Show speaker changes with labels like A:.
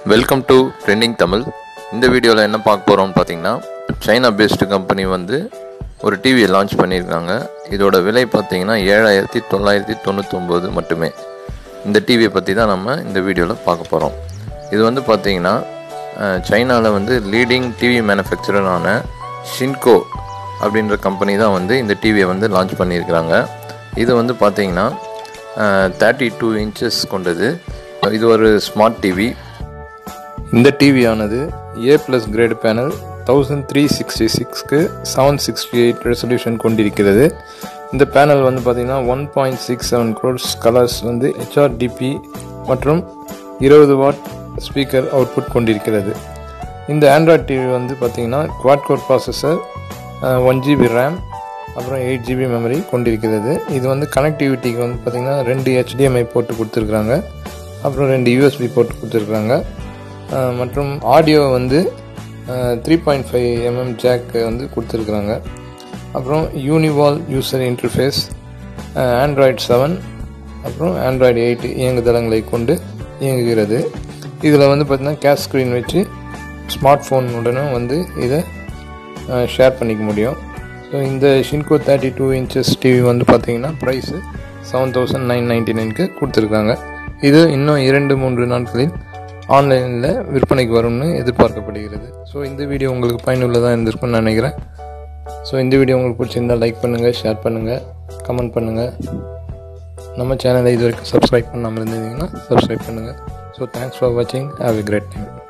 A: welcome to trending Tamil இந்த வீடியோவில் என்ன பார்க்க போகிறோம்னு பார்த்தீங்கன்னா சைனா பேஸ்டு கம்பெனி வந்து ஒரு டிவியை லான்ச் பண்ணியிருக்காங்க இதோட விலை பார்த்தீங்கன்னா ஏழாயிரத்தி தொள்ளாயிரத்தி தொண்ணூத்தொம்பது மட்டுமே இந்த டிவியை பற்றி தான் நம்ம இந்த வீடியோவில் பார்க்க போகிறோம் இது வந்து பார்த்தீங்கன்னா சைனாவில் வந்து லீடிங் டிவி மேனுஃபேக்சரரான ஷின்கோ அப்படின்ற கம்பெனி தான் வந்து இந்த டிவியை வந்து லான்ச் பண்ணியிருக்கிறாங்க இது வந்து பார்த்தீங்கன்னா தேர்ட்டி டூ இன்ச்சஸ் கொண்டது இது ஒரு ஸ்மார்ட் டிவி இந்த டிவியானது A plus grade panel thousand three sixty சிக்ஸ்க்கு செவன் சிக்ஸ்டி எயிட் ரெசல்யூஷன் கொண்டிருக்கிறது இந்த பேனல் வந்து பார்த்திங்கன்னா one point six seven crores colours வந்து ஹெச்ஆர்டிபி மற்றும் இருபது வாட் ஸ்பீக்கர் அவுட்புட் கொண்டிருக்கிறது இந்த ஆண்ட்ராய்ட் டிவி வந்து பார்த்திங்கன்னா quad core processor one GB RAM அப்புறம் எயிட் ஜிபி மெமரி கொண்டிருக்கிறது இது வந்து கனெக்டிவிட்டிக்கு வந்து பார்த்திங்கன்னா ரெண்டு ஹெச்டிஎம்ஐ போட்டு கொடுத்துருக்குறாங்க அப்புறம் ரெண்டு யூஎஸ்பி போட்டு கொடுத்துருக்குறாங்க அஹ் மற்றும் ஆடியோ வந்து three point five mm jack வந்து கொடுத்துருக்குறாங்க அப்புறம் யூனிவால் யூசர் இன்டர்ஃபேஸ் ஆண்ட்ராய்ட் செவன் அப்புறம் ஆண்ட்ராய்டு எயிட் இயங்குதளங்களை கொண்டு இயங்குகிறது இதில் வந்து பார்த்திங்கன்னா கேஷ் ஸ்க்ரீன் வச்சு ஸ்மார்ட் ஃபோனுடனும் வந்து இதை ஷேர் பண்ணிக்க முடியும் ஸோ இந்த Shinco thirty two inches TV வந்து பார்த்தீங்கன்னா price seven thousand nine ninety நைனுக்கு கொடுத்துருக்காங்க இது இன்னும் இரண்டு மூன்று நாட்களில் ஆன்லைனில் விற்பனைக்கு வரும்னு எதிர்பார்க்கப்படுகிறது ஸோ இந்த வீடியோ உங்களுக்கு பயனுள்ளதாக இருந்திருக்கும்னு நினைக்கிறேன் ஸோ இந்த வீடியோ உங்களுக்கு பிடிச்சிருந்தால் லைக் பண்ணுங்கள் ஷேர் பண்ணுங்கள் கமெண்ட் பண்ணுங்கள் நம்ம சேனலை இது வரைக்கும் சப்ஸ்கிரைப் பண்ணாமல் இருந்தீங்கன்னா சப்ஸ்கிரைப் பண்ணுங்கள் ஸோ தேங்க்ஸ் ஃபார் வாட்சிங் ஹாவ் எ கிரேட் டைம்